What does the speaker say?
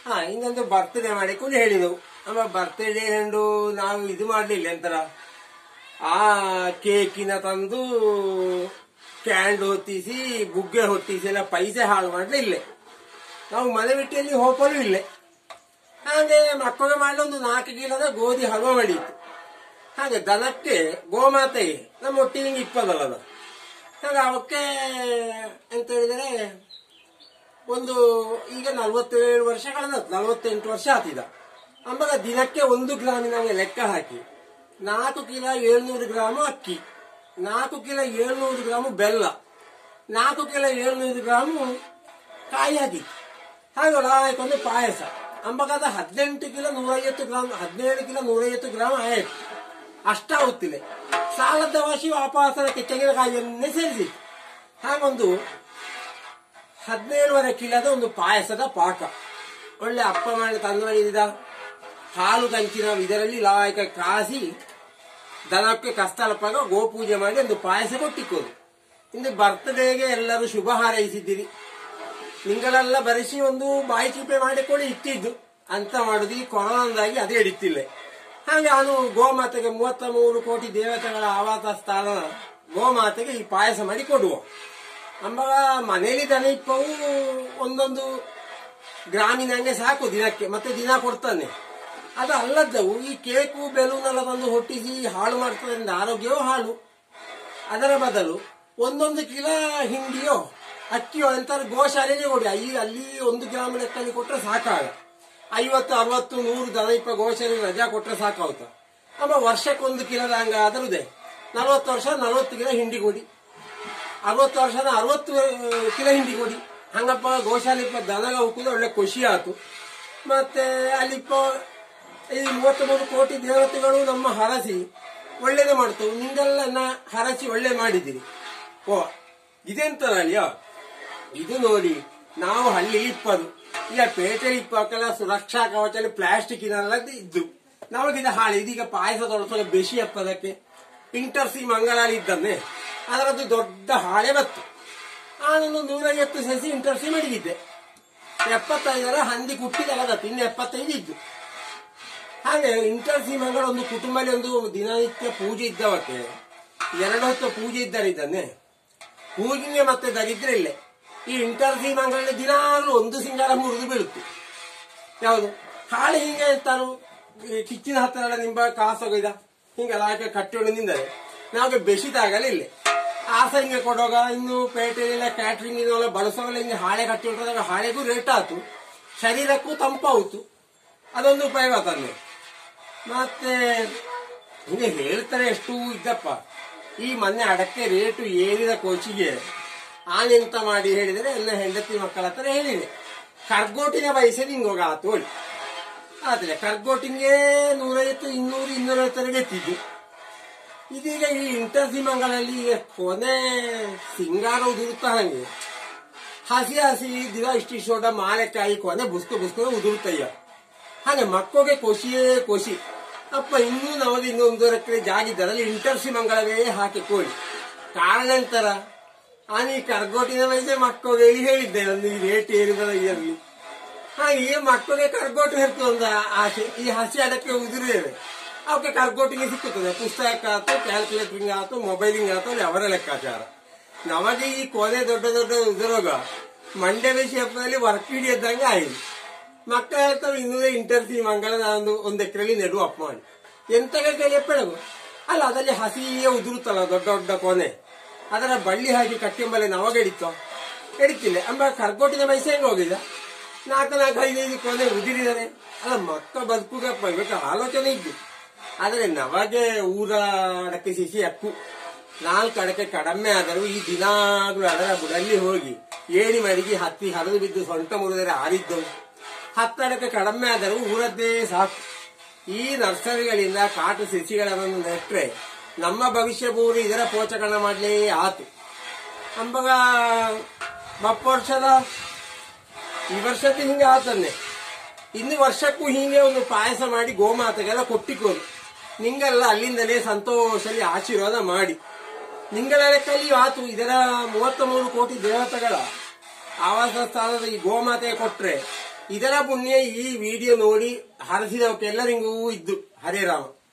ಹಾ ಇನ್ನೊಂದು ಬರ್ತ್ಡೇ ಮಾಡಿಕೊಂಡು ಹೇಳಿದೆವು ನಮ್ಮ ಬರ್ತ್ಡೇ ನಂಡು ನಾವು ಇದು ಮಾಡ್ಲಿಲ್ಲ ಎಂತರ ಆ ಕೇಕಿನ ತಂದು ಕ್ಯಾಂಡ್ ಹೊತ್ತಿಸಿ ಬುಗ್ಗೆ ಹೊತ್ತಿಸಿ ಎಲ್ಲ ಪೈಸೆ ಹಾಳು ಮಾಡ್ಲಿಲ್ಲ ನಾವು ಮನೆ ಬಿಟ್ಟಿಯಲ್ಲಿ ಹೋಪಲು ಇಲ್ಲೇ ಹಾಗೆ ಮಕ್ಕಳಿಗೆ ಮಾಡಲು ಒಂದು ನಾಲ್ಕು ಕಿಲೋದ ಗೋಧಿ ಹಲ್ವ ಮಾಡಿತ್ತು ಹಾಗೆ ದನಕ್ಕೆ ಗೋಮಾತೆಗೆ ನಮ್ಮ ಒಟ್ಟಿಗೆ ಇಪ್ಪದಲ್ಲ ಅದು ಹಾಗೆ ಅವಕ್ಕೆ ಎಂತ ಹೇಳಿದರೆ ಒಂದು ಈಗ ನಲ್ವತ್ತೇಳು ವರ್ಷ ಕಳೆದ ನಲ್ವತ್ತೆಂಟು ವರ್ಷ ಆತಿದ ಆವಾಗ ದಿನಕ್ಕೆ ಒಂದು ಗ್ರಾಮಿನ ಲೆಕ್ಕ ಹಾಕಿ ನಾಲ್ಕು ಕಿಲೋ ಏಳ್ನೂರು ಗ್ರಾಮು ಅಕ್ಕಿ ನಾಲ್ಕು ಕಿಲೋ ಏಳ್ನೂರು ಗ್ರಾಮು ಬೆಲ್ಲ ನಾಲ್ಕು ಕಿಲೋ ಏಳ್ನೂರು ಗ್ರಾಮು ಕಾಯಿ ಹಾಕಿತ್ತು ಹಾಗೆ ಒಂದು ಪಾಯಸ ಅಂಬಗಾದ ಹದಿನೆಂಟು ಕಿಲೋ ನೂರೈವತ್ತು ಗ್ರಾಮ್ ಹದಿನೇಳು ಕಿಲೋ ನೂರೈವತ್ತು ಗ್ರಾಮ್ ಆಯ್ತು ಅಷ್ಟ ಆಗುತ್ತಿಲ್ಲ ಸಾಲದ ವಾಸಿ ವಾಪಸ್ಸರ ತೆಂಗಿನಕಾಯಿಯನ್ನೇ ಸೇರಿಸಿತ್ತು ಹಾಗೊಂದು ಹದಿನೇಳುವರೆ ಕಿಲೋದ ಒಂದು ಪಾಯಸದ ಪಾಕ ಒಳ್ಳೆ ಅಪ್ಪ ಮಾಡಿ ತಂದು ಮಾಡಿದ ಹಾಲು ಕಂಚಿನ ಇದರಲ್ಲಿ ಲಾಯಕ ಕಾಸಿ ದನಕ್ಕೆ ಕಸ್ತಲಪ್ಪಾಗ ಗೋಪೂಜೆ ಮಾಡಿ ಒಂದು ಪಾಯಸ ಕೊಟ್ಟಿಕ್ಕೋದು ಇಂದು ಬರ್ತ್ಡೇಗೆ ಎಲ್ಲರೂ ಶುಭ ಹಾರೈಸಿದ್ದೀರಿ ನಿಂಗಳೆಲ್ಲ ಬರೆಸಿ ಒಂದು ಬಾಯಿ ಚೀಪೆ ಮಾಡಿಕೊಳ್ಳಿ ಇಟ್ಟಿದ್ದು ಅಂತ ಮಾಡುದು ಈ ಕೊರೋನಾದಾಗಿ ಅದೇ ಹಿಡಿತಿಲ್ಲ ಹಾಗೆ ನಾನು ಗೋಮಾತೆಗೆ ಮೂವತ್ತ ಮೂರು ಕೋಟಿ ದೇವತೆಗಳ ಆವಾಸ ಸ್ಥಾನ ಗೋಮಾತೆಗೆ ಈ ಪಾಯಸ ಮಾಡಿ ಕೊಡುವ ಅಂಬಗ ಮನೆಯಲ್ಲಿ ದನ ಇಪ್ಪವು ಒಂದೊಂದು ಗ್ರಾಮಿನಂಗೆ ಸಾಕು ದಿನಕ್ಕೆ ಮತ್ತೆ ದಿನ ಕೊಡ್ತಾನೆ ಅದು ಅಲ್ಲದ್ದವು ಈ ಕೇಕು ಬೆಲೂನ್ ಎಲ್ಲ ತಂದು ಹೊಟ್ಟಿಸಿ ಹಾಳು ಮಾಡ್ತದ್ರಿಂದ ಆರೋಗ್ಯವೂ ಹಾಳು ಅದರ ಬದಲು ಒಂದೊಂದು ಕಿಲೋ ಹಿಂಡಿಯೋ ಅಕ್ಕಿಯೋ ಎಂತಾದ್ರು ಗೋಶಾಲೆಗೆ ಕೊಡಿ ಅಲ್ಲಿ ಅಲ್ಲಿ ಒಂದು ಗ್ರಾಮ ಲೆಕ್ಕಲ್ಲಿ ಕೊಟ್ರೆ ಸಾಕಾಗ ಐವತ್ತು ಅರವತ್ತು ನೂರು ದನ ಇಪ್ಪ ಗೋಶಾಲೆ ರಜಾ ಕೊಟ್ರೆ ಸಾಕಾಗುತ್ತ ಆಮೇಲೆ ವರ್ಷಕ್ಕೊಂದು ಕಿಲೋದ ಹಂಗ ಅದರದೇ ನಲವತ್ತು ವರ್ಷ ನಲವತ್ತು ಕಿಲೋ ಹಿಂಡಿ ಕೊಡಿ ಅರವತ್ತು ವರ್ಷದ ಅರವತ್ತು ಕಿಲೋ ಹಿಂಡಿ ಕೊಡಿ ಹಂಗಪ್ಪ ಗೋಶಾಲೆ ಇಪ್ಪ ದನಗ ಉಕ್ಕುದ ಒಳ್ಳೆ ಖುಷಿ ಆಯ್ತು ಮತ್ತೆ ಅಲ್ಲಿಪ್ಪ ಈ ಮೂವತ್ತ ಮೂರು ಕೋಟಿ ದೇವತೆಗಳು ನಮ್ಮ ಹರಸಿ ಒಳ್ಳೇದೇ ಮಾಡ್ತವು ನಿಂಗೆಲ್ಲ ಹರಸಿ ಒಳ್ಳೆ ಮಾಡಿದ್ದೀರಿ ಓ ಇದೆಂತದ ಅಲ್ಲಿಯ ಇದು ನೋಡಿ ನಾವು ಹಳ್ಳಿ ಇಪ್ಪದು ಈಗ ಪೇಟೆ ಇಪ್ಪಕ್ಕೆಲ್ಲ ಸುರಕ್ಷಾ ಕವಚಲ್ಲಿ ಪ್ಲಾಸ್ಟಿಕ್ ಇದೆಲ್ಲ ಇದ್ದು ನಮಗಿದ ಹಾಳೆ ಇದೀಗ ಪಾಯಸ ತೊಳಸೋಕೆ ಬೆಸಿ ಅಪ್ಪದಕ್ಕೆ ಇಂಟರ್ ಸಿ ಮಂಗಳಾಲಿ ಇದ್ದನ್ನೇ ಅದರದ್ದು ದೊಡ್ಡ ಹಾಳೆ ಬತ್ತು ನಾನೊಂದು ನೂರೈವತ್ತು ಸಸಿ ಇಂಟರ್ ಸಿ ಮಡಗಿದ್ದೆ ಎಪ್ಪತ್ತೈದರ ಹಂದಿ ಕುಟ್ಟಿದಲ್ಲದತ್ತು ಇನ್ನು ಎಪ್ಪತ್ತೈದು ಇದ್ದು ಹಾಗೆ ಇಂಟರ್ ಸಿ ಮಂಗಳ ಒಂದು ಕುಟುಂಬದಲ್ಲಿ ಒಂದು ದಿನನಿತ್ಯ ಪೂಜೆ ಇದ್ದವಕ್ಕೆ ಎರಡು ಹೊತ್ತು ಪೂಜೆ ಇದ್ದಾರೆ ಇದನ್ನೇ ಪೂಜೆಗೆ ಮತ್ತೆ ದರಿದ್ರ ಇಲ್ಲೇ ಈ ಇಂಟರ್ ಸಿ ಮಂಗಳ ದಿನಾಗ್ಲೂ ಒಂದು ಸಿಂಗಾರ ಮುರಿದು ಬೀಳುತ್ತೆ ಯಾವುದು ಹಾಳೆ ಹಿಂಗೆ ತಾನು ಈ ಕಿಚ್ಚಿನ ಹತ್ತಿರ ನಿಂಬ ಕಾಸೋಗಿದ ಹಿಂಗೆಲ್ಲ ಹಾಕಿ ಕಟ್ಟಿಕೊಂಡು ನಿಂದರೆ ನಾವು ಬೆಸಿದಾಗಲೇ ಇಲ್ಲೇ ಆಸ ಹಿಂಗೆ ಕೊಡುವಾಗ ಇನ್ನು ಪೇಟೆಯಲ್ಲ ಕ್ಯಾಟ್ರಿಂಗ್ ಇದೆಲ್ಲ ಬಳಸೋಲ್ಲ ಹಿಂಗೆ ಹಾಳೆ ಕಟ್ಟಿ ಹೊಂಟಾಗ ಹಾಳೆಗೂ ರೇಟ್ ಆಯ್ತು ಶರೀರಕ್ಕೂ ತಂಪಾಯ್ತು ಅದೊಂದು ಉಪಯೋಗ ತಂದೆ ಮತ್ತೆ ಹಿಂಗೆ ಹೇಳ್ತಾರೆ ಎಷ್ಟು ಇದ್ದಪ್ಪ ಈ ಮೊನ್ನೆ ಅಡಕೆ ರೇಟು ಏರಿದ ಕೋಚಿಗೆ ಆನೆಂತ ಮಾಡಿ ಹೇಳಿದರೆ ಎಲ್ಲ ಹೆಂಡತಿ ಮಕ್ಕಳ ಹತ್ರ ಹೇಳಿದೆ ಕರ್ಗೋಟಿನ ವಯಸ್ಸಲ್ಲಿ ಹಿಂಗೆ ಹೋಗ ಆತು ಹೇಳಿ ಆದ್ರೆ ಕರ್ಗೋಟಿಂಗೆ ನೂರೈವತ್ತು ಇನ್ನೂರು ಇನ್ನೂರೈವತ್ತರೆಗೆ ಎತ್ತಿದ್ದು ಇದೀಗ ಈ ಇಂಟರ್ ಸಿಮಂಗಳಲ್ಲಿ ಕೊನೆ ಸಿಂಗಾರ ಉದುರುತ್ತಾ ಹಂಗೆ ಹಸಿ ಹಸಿ ದಿನ ಇಷ್ಟಿ ಸೋಡ ಮಾಲೆಕಾಯಿ ಕೊನೆ ಬುಸ್ಕು ಬುಸ್ಕು ಉದುರುತ್ತಯ್ಯ ಹಾಗೆ ಮಕ್ಕಳಿಗೆ ಖುಷಿಯೇ ಖುಷಿ ಅಪ್ಪ ಇನ್ನೂ ನಮಗೆ ಇನ್ನೊಂದು ಎಕರೆ ಜಾಗಿದ್ದರಲ್ಲಿ ಇಂಟರ್ ಸಿಮಂಗಳವೇ ಹಾಕಿ ಕೋಳಿ ಕಾರಣ ಎಂತರ ನಾನು ಈ ಕರ್ಗೋಟಿನ ವಯಸ್ಸೆ ಮಕ್ಕಳಿಗೆ ಹೇಳಿ ಹೇಳಿದ್ದೆ ಒಂದು ಈ ರೇಟ್ ಏರಿದ ಇರಲಿ ಹಾಗೆ ಈ ಮಕ್ಕಳಿಗೆ ಕರ್ಗೋಟು ಇರ್ತದೆ ಒಂದು ಆಸೆ ಈ ಹಸಿ ಅಡಕ್ಕೆ ಉದುರಿದ್ದೇವೆ ಅವಕ್ಕೆ ಕರ್ಗೋಟಿಗೆ ಸಿಕ್ಕುತ್ತದೆ ಪುಸ್ತಕ ಆಯ್ತು ಕ್ಯಾಲ್ಕುಲೇಟರಿಂಗ್ ಆಯ್ತು ಮೊಬೈಲಿಂಗ್ ಆಯ್ತು ಅಲ್ಲಿ ಅವರ ಲೆಕ್ಕಾಚಾರ ನಮಗೆ ಈ ಕೊನೆ ದೊಡ್ಡ ದೊಡ್ಡ ಉದುರೋಗ ಮಂಡ್ಯ ಬೇಸಿ ಹಬ್ಬದಲ್ಲಿ ವರ್ಕ್ ಹಿಡಿಯದ್ದಂಗೆ ಆಯ್ತು ಮಕ್ಕಳ ಹೇಳ್ತಾವೆ ಇನ್ನೂರೇ ಇಂಟರ್ಸಿ ಮಂಗಳ ನಾನು ಒಂದು ಎಕರೆಯಲ್ಲಿ ನೆಡು ಅಪ್ ಮಾಡಿ ಎಂತಗೆ ಕೇಳಿ ಎಪ್ಪಳಗು ಅಲ್ಲ ಅದಲ್ಲಿ ಹಸಿಯೇ ಉದುರುತ್ತಲ್ಲ ದೊಡ್ಡ ದೊಡ್ಡ ಕೊನೆ ಅದರ ಬಳ್ಳಿ ಹಾಕಿ ಕಟ್ಟಿಂಬಲೆ ನವಾಗ ಹಿಡಿತೋ ಹಿಡಿತಿಲ್ಲ ಅಂಬ ಕರ್ಕೋಟಿನ ವಯಸ್ಸು ಹೆಂಗೆ ಹೋಗಿದ ನಾಲ್ಕು ನಾಲ್ಕು ಐದೈದು ಕೊನೆ ಉದಿರಿದ್ದಾರೆ ಅಲ್ಲ ಮಕ್ಕ ಬದುಕುಗಪ್ಪ ಇವತ್ತು ಆಲೋಚನೆ ಇದ್ದು ಆದರೆ ನಮಗೆ ಊರ ಅಡಕೆ ಸಿಸಿ ಅಕ್ಕು ನಾಲ್ಕು ಅಡಕೆ ಕಡಿಮೆ ಆದರೂ ಈ ದಿನಾಗ್ಲೂ ಅದರ ಬುಡಲ್ಲಿ ಹೋಗಿ ಏಣಿ ಮಡಿಗೆ ಹತ್ತಿ ಹರಿದು ಬಿದ್ದು ಸೊಂಟ ಮುರಿದರೆ ಆರಿದ್ದವು ಹತ್ತು ಅಡಕೆ ಕಡಿಮೆ ಆದರೂ ಊರದ್ದೇ ಸಾಕು ಈ ನರ್ಸರಿಗಳಿಂದ ಕಾಟು ಸಸಿಗಳನ್ನು ನೆಟ್ಟರೆ ನಮ್ಮ ಭವಿಷ್ಯ ಭೂರಿ ಇದರ ಪೋಷಕರಣ ಮಾಡಲೇ ಆತು ಅಂಬಗ ಬಪ್ಪ ವರ್ಷದ ಈ ವರ್ಷಕ್ಕೆ ಹಿಂಗೆ ಆತನ್ನೆ ಇನ್ನು ವರ್ಷಕ್ಕೂ ಹೀಗೆ ಒಂದು ಪಾಯಸ ಮಾಡಿ ಗೋಮಾತೆಗೆಲ್ಲ ಕೊಟ್ಟಿಕೋರು ನಿಂಗೆಲ್ಲ ಅಲ್ಲಿಂದಲೇ ಸಂತೋಷದಲ್ಲಿ ಆಶೀರ್ವಾದ ಮಾಡಿ ನಿಂಗಳ ಲೆಕ್ಕಲ್ಲಿ ಆತು ಇದರ ಮೂವತ್ತ ಮೂರು ಕೋಟಿ ದೇವತೆಗಳ ಆವಾಸ ಸ್ಥಾನದ ಈ ಗೋಮಾತೆಗೆ ಕೊಟ್ರೆ ಇದರ ಪುಣ್ಯ ಈ ವಿಡಿಯೋ ನೋಡಿ ಹರಸಿದವಕ್ಕೆಲ್ಲರಿಗೂ ಇದ್ದು ಹರೇ ರಾಮ